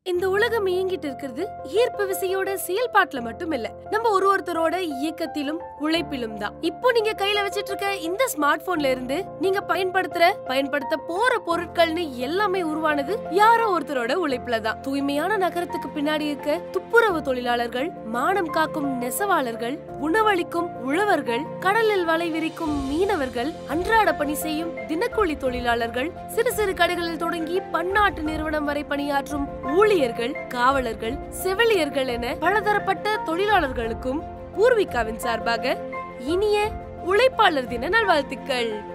இந்த உலகம் இயங்கிட்டு இருக்கிறது ஈர்ப்பு விசையோட செயல்பாட்டுல மட்டும் இல்ல நம்ம ஒரு ஒருத்தரோட இயக்கத்திலும் உழைப்பிலும் தான் இப்போ நீங்க கையில வச்சிட்டு இருக்க இந்த ஸ்மார்ட் போன்ல இருந்து நீங்க பயன்படுத்துற பயன்படுத்த போற பொருட்கள்னு எல்லாமே உருவானது யாரோ ஒருத்தரோட உழைப்புல தான் தூய்மையான நகரத்துக்கு பின்னாடி இருக்க துப்புரவு தொழிலாளர்கள் மானம் காக்கும் நெசவாளர்கள் உணவளிக்கும் உழவர்கள் கடலில் வலை விரிக்கும் மீனவர்கள் அன்றாட பணி செய்யும் தினக்கூலி தொழிலாளர்கள் சிறு சிறு கடைகளில் தொடங்கி பன்னாட்டு நிறுவனம் வரை பணியாற்றும் ஊழியர்கள் காவலர்கள் செவிலியர்கள் என பலதரப்பட்ட தொழிலாளர்களுக்கும் பூர்விகாவின் சார்பாக இனிய உழைப்பாளர் தின நல்வாழ்த்துக்கள்